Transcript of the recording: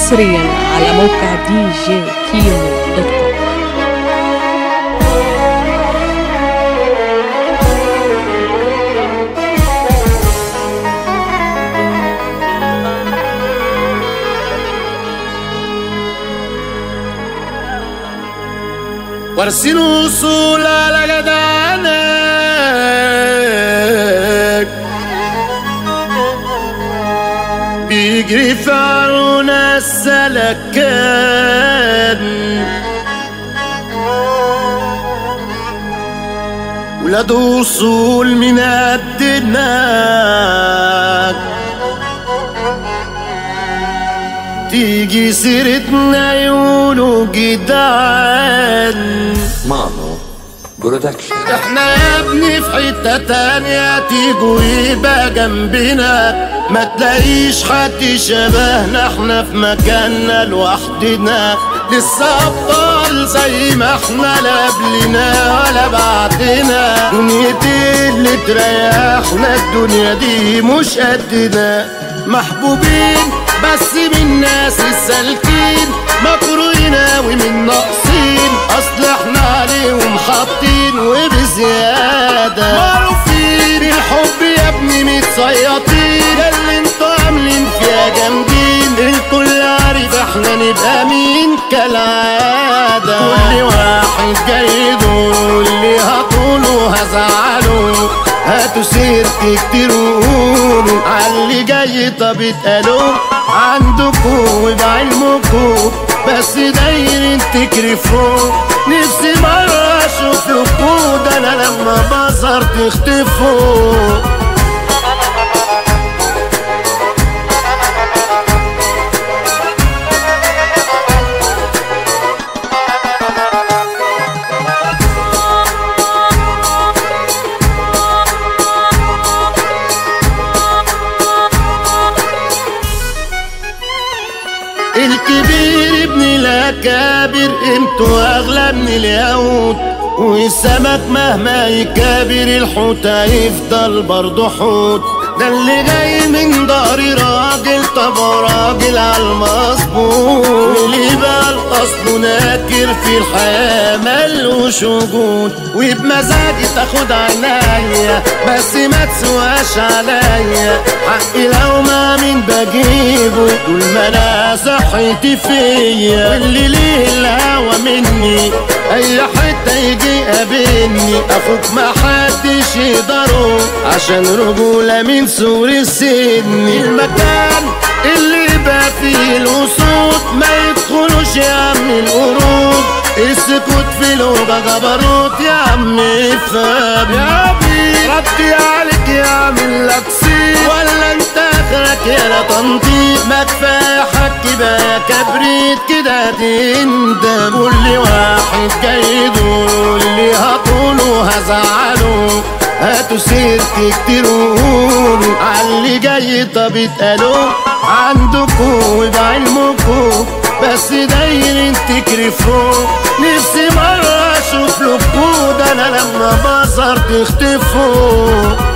حصريا على موقع دي جي كيمو دوت كوم وارسين وصول على جدعنك بيجري في عرونا السلكان ولاد وصول من قدنا تيجي سيرتنا يقولوا جدعان مانو برودكشن احنا يا ابني في حتة تانية تيجوا يبقى جنبنا ما تلاقيش حد شبهنا احنا في مكاننا لوحدنا لسه ابطال زي ما احنا لا قبلنا ولا بعدنا دنيتي اللي تريحنا الدنيا دي مش قدنا محبوبين بس من ناس السالكين مكروهين اوي من ناقصين اصل احنا عليهم حاطين وبزيادة معروفين الحب يا ابني متصيطين ده اللي انتوا عاملين فيها جامدين الكل عارف احنا نبقى مين كالعادة كل واحد جاي يقول لي هطوله هزعله هاتوا سيرتي كتير وقولوا عاللي جاي طب اتقالوا عندكوا وبعلمكوا بس دايرين تكرفوا نفسي مرة اشوف لكوا ده انا لما بظهر تختفوا الكبير ابن الاكابر قيمته اغلى من الياقوت والسمك مهما يكابر الحوت هيفضل برضه حوت ده اللي جاي من دار راجل طب راجل عالمظبوط واللي بقى الاصل ناكر في الحياه ملوش وجود وبمزاجي تاخد عنايا بس ما تسواش عليا حقي لو ما مين بجيبه طول ما انا صحتي فيا واللي ليه الهوى مني اي حته يجي يقابلني اخوك ما حدش يقدره عشان رجوله من سور السن المكان اللي بقى فيه الوسوط ما يدخلوش يا عم القرود السكوت في لغة جبروت يا عم افهم يا بي ردي عليك يا عم لك سيب ولا انت اخرك يا لا تنطيط ما كفايه حكي بقى يا كبريت كده تندم كل واحد جاي يقول لي هطوله هزعله هاتوا سيرتي كتير وقولوا عاللي جاي طب اتقالوا عندكوا وبعلمكوا بس دايرين تكرفوا نفسي مرة اشوف لكوا ده انا لما بظهر تختفوا